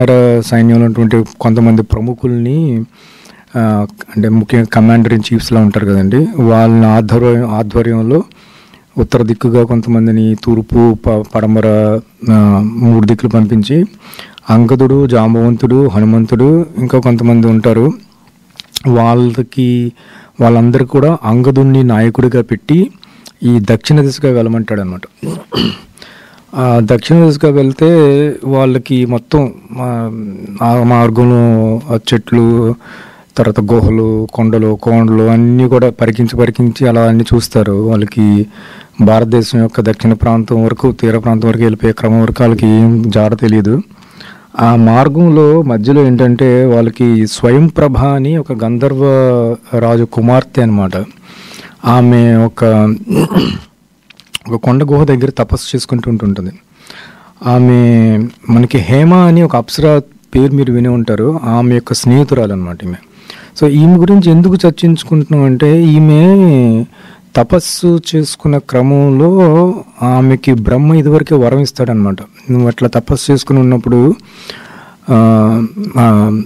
వానర సైన్యంలో ఉన్నటువంటి కొంతమంది ప్రముఖుల్ని ఆ, అంటే ముఖ్యంగా కమాండర్ ఇన్ చీఫ్స్లా ఉంటారు కదండి వాళ్ళ ఆధ్వర్యం ఆధ్వర్యంలో ఉత్తర దిక్కుగా కొంతమందిని తూర్పు ప- పడమర ఆ, మూడు దిక్కులు పంపించి అంగదుడు జాంబవంతుడు హనుమంతుడు ఇంకా కొంతమంది ఉంటారు వాళ్ళకి వాళ్ళందరికీ కూడా అంగదుణ్ణి నాయకుడిగా పెట్టి ఈ దక్షిణ దిశగా వెళ్ళమంటాడు అనమాట ఆ దక్షిణ దిశగా వెళ్తే వాళ్ళకి మొత్తం ఆ- ఆ మార్గంలో ఆ చెట్లు తర్వాత గుహలు కొండలు కోండలు అన్నీ కూడా పరికించి పరికించి అలా అన్ని చూస్తారు వాళ్ళకి భారతదేశం యొక్క దక్షిణ ప్రాంతం వరకు తీర ప్రాంతం వరకు వెళ్ళిపోయే క్రమం వరకు వాళ్ళకి ఏం జాడ తెలియదు ఆ మార్గంలో మధ్యలో ఏంటంటే వాళ్ళకి స్వయం ప్రభ అని ఒక గంధర్వ రాజు కుమార్తె అనమాట ఆమె ఒక ఒక కొండ గుహ దగ్గర తపస్సు చేసుకుంటూ ఉంటుంటుంది ఆమె మనకి హేమ అని ఒక అప్సరా పేరు మీరు విని ఉంటారు ఆమె యొక్క స్నేహితురాలు అనమాట ఈమె సో ఈమె గురించి ఎందుకు చర్చించుకుంటున్నాం అంటే ఈమె తపస్సు చేసుకున్న క్రమంలో ఆమెకి బ్రహ్మ ఇదివరకే వరం ఇస్తాడనమాట నువ్వు అట్లా తపస్సు చేసుకుని ఉన్నప్పుడు ఆ, ఆ,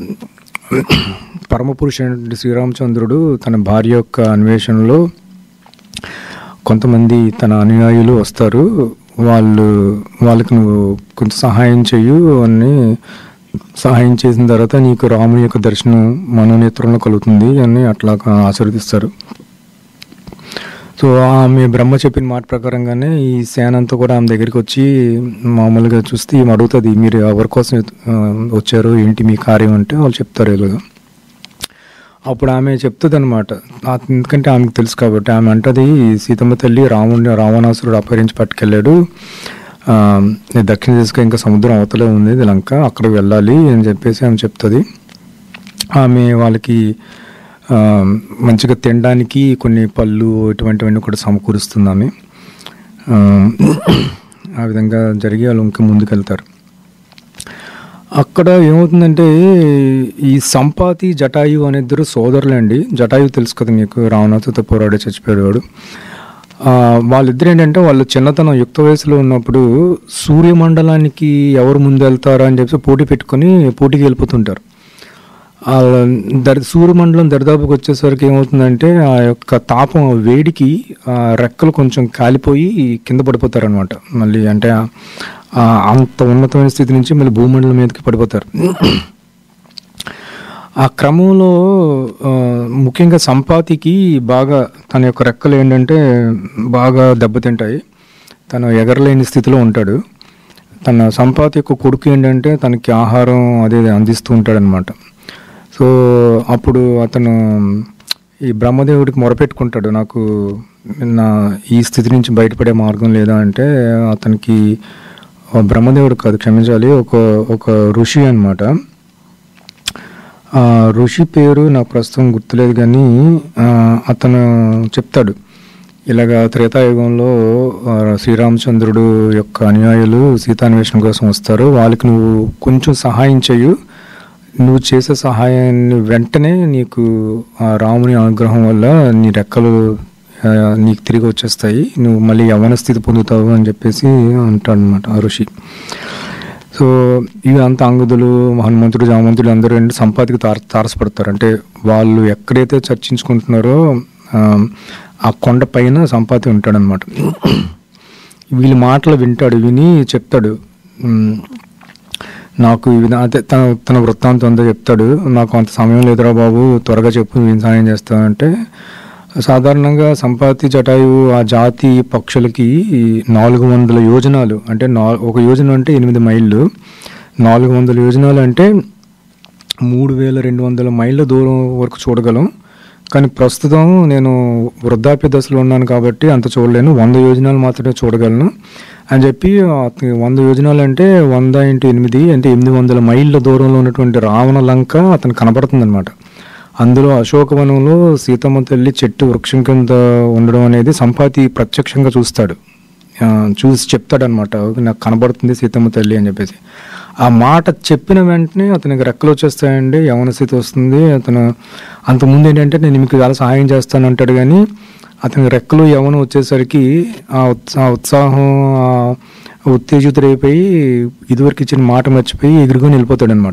పరమపురుషుడు శ్రీరామచంద్రుడు తన భార్య యొక్క అన్వేషణలో కొంతమంది తన అనుయాయులు వస్తారు వాళ్ళు వాళ్ళకి నువ్వు కొంచెం సహాయం చెయ్యు అని సహాయం చేసిన తర్వాత నీకు రాముని యొక్క దర్శనం మనోనేత్రంలో కలుగుతుంది అని అట్లా ఆశీర్వదిస్తారు సో ఆమె బ్రహ్మ చెప్పిన మాట ప్రకారంగానే ఈ సేన అంతా కూడా ఆమె దగ్గరికి వచ్చి మామూలుగా చూస్తే ఈమె అడుగుతుంది మీరు ఎవరి కోసం ఆ, వచ్చారు ఏంటి మీ కార్యం అంటే వాళ్ళు చెప్తారు ఇలాగా అప్పుడు ఆమె చెప్తుంది అనమాట ఎందుకంటే ఆమెకు తెలుసు కాబట్టి ఆమె అంటది సీతమ్మ తల్లి రాముడిని రావణాసురుడు అపహరించి పట్టుకెళ్ళాడు ఆ, ఈ దక్షిణ దిశగా ఇంకా సముద్రం అవతలే ఉంది ఇది లంక అక్కడికి వెళ్ళాలి అని చెప్పేసి ఆమె చెప్తుంది ఆమె వాళ్ళకి ఆ, మంచిగా తినడానికి కొన్ని పళ్ళు ఇటువంటివన్నీ కూడా సమకూరుస్తుంది ఆమె ఆ, ఆ విధంగా జరిగి వాళ్ళు ఇంకా ముందుకెళ్తారు అక్కడ ఏమవుతుందంటే ఈ సంపాతి జటాయు అనే ఇద్దరు సోదరులు అండి జటాయు తెలుసు కదా మీకు రావణాసుతో పోరాడే చచ్చిపోయాడు వాడు ఆ, వాళ్ళిద్దరు ఏంటంటే వాళ్ళు చిన్నతనం యుక్త వయసులో ఉన్నప్పుడు సూర్యమండలానికి ఎవరు ముందు వెళ్తారా అని చెప్పి పోటీ పెట్టుకొని పోటీకి వెళ్ళిపోతుంటారు ఆ దరి సూర్యమండలం దరిదాపుకి వచ్చేసరికి ఏమవుతుందంటే ఆ యొక్క తాపం ఆ వేడికి ఆ రెక్కలు కొంచెం కాలిపోయి కింద పడిపోతారు అనమాట మళ్ళీ అంటే ఆ- ఆ అంత ఉన్నతమైన స్థితి నుంచి మళ్ళీ భూమండలం మీదకి పడిపోతారు ఆ క్రమంలో ఆ, ముఖ్యంగా సంపాతికి బాగా తన యొక్క రెక్కలు ఏంటంటే బాగా దెబ్బతింటాయి తను ఎగరలేని స్థితిలో ఉంటాడు తన సంపాతి యొక్క కొడుకు ఏంటంటే తనకి ఆహారం అదే అందిస్తూ ఉంటాడనమాట సో అప్పుడు అతను ఈ బ్రహ్మదేవుడికి మొరపెట్టుకుంటాడు నాకు నా ఈ స్థితి నుంచి బయటపడే మార్గం లేదా అంటే అతనికి ఆ బ్రహ్మదేవుడు కాదు క్షమించాలి ఒక ఒక ఋషి అన్నమాట ఆ ఋషి పేరు నాకు ప్రస్తుతం గుర్తులేదు కానీ ఆ, అతను చెప్తాడు ఇలాగా త్రేతాయుగంలో ఆ, శ్రీరామచంద్రుడు యొక్క అనుయాయులు సీతాన్వేషణ కోసం వస్తారు వాళ్ళకి నువ్వు కొంచెం సహాయం చేయు నువ్వు చేసే సహాయాన్ని వెంటనే నీకు ఆ రాముని అనుగ్రహం వల్ల నీ రెక్కలు ఆ, నీకు తిరిగి వచ్చేస్తాయి నువ్వు మళ్ళీ యవన స్థితి పొందుతావు అని చెప్పేసి అంటాడు అనమాట ఆ ఋషి సో ఇవి అంత అంగుదులు హనుమంతుడు జామంతుడు అందరూ ఏంటి సంపాదికి తార తారసపడతారు అంటే వాళ్ళు ఎక్కడైతే చర్చించుకుంటున్నారో ఆ, ఆ కొండ పైన సంపాతి ఉంటాడనమాట వీళ్ళ మాటలు వింటాడు విని చెప్తాడు "ఉమ్, నాకు ఈ విధంగా అదే తన తన వృత్తాంతం అంతా చెప్తాడు నాకు అంత సమయం లేదురా బాబు త్వరగా చెప్పు నేను సాయం చేస్తానంటే సాధారణంగా సంపాతి జటాయు ఆ జాతి పక్షులకి నాలుగు వందల యోజనాలు అంటే నా ఒక యోజన అంటే ఎనిమిది మైళ్ళు నాలుగు వందల యోజనాలు అంటే మూడు వేల రెండు వందల మైళ్ళ దూరం వరకు చూడగలం కానీ ప్రస్తుతం నేను వృద్ధాప్య దశలో ఉన్నాను కాబట్టి అంత చూడలేను వంద యోజనాలు మాత్రమే చూడగలను అని చెప్పి అతని వంద యోజనాలు అంటే వంద ఇంటూ ఎనిమిది అంటే ఎనిమిది వందల మైళ్ళ దూరంలో ఉన్నటువంటి రావణ లంక అతను కనబడుతుందన్నమాట అందులో అశోకవనంలో సీతమ్మ తల్లి చెట్టు వృక్షం కింద ఉండడం అనేది సంపాతి ప్రత్యక్షంగా చూస్తాడు ఆ, చూసి చెప్తాడనమాట నాకు కనబడుతుంది సీతమ్మ తల్లి అని చెప్పేసి ఆ మాట చెప్పిన వెంటనే అతనికి రెక్కలు వచ్చేస్తాయండి యవన స్థితి వస్తుంది అతను అంతకుముందు ఏంటంటే నేను మీకు చాలా సహాయం చేస్తాను అంటాడు కానీ అతనికి రెక్కలు యవనం వచ్చేసరికి ఆ ఉత్సా ఆ ఉత్సాహం ఆ- ఉత్తేజితుడైపోయి ఇదివరకు ఇచ్చిన మాట మర్చిపోయి ఎగురుకొని వెళ్ళిపోతాడు అనమాట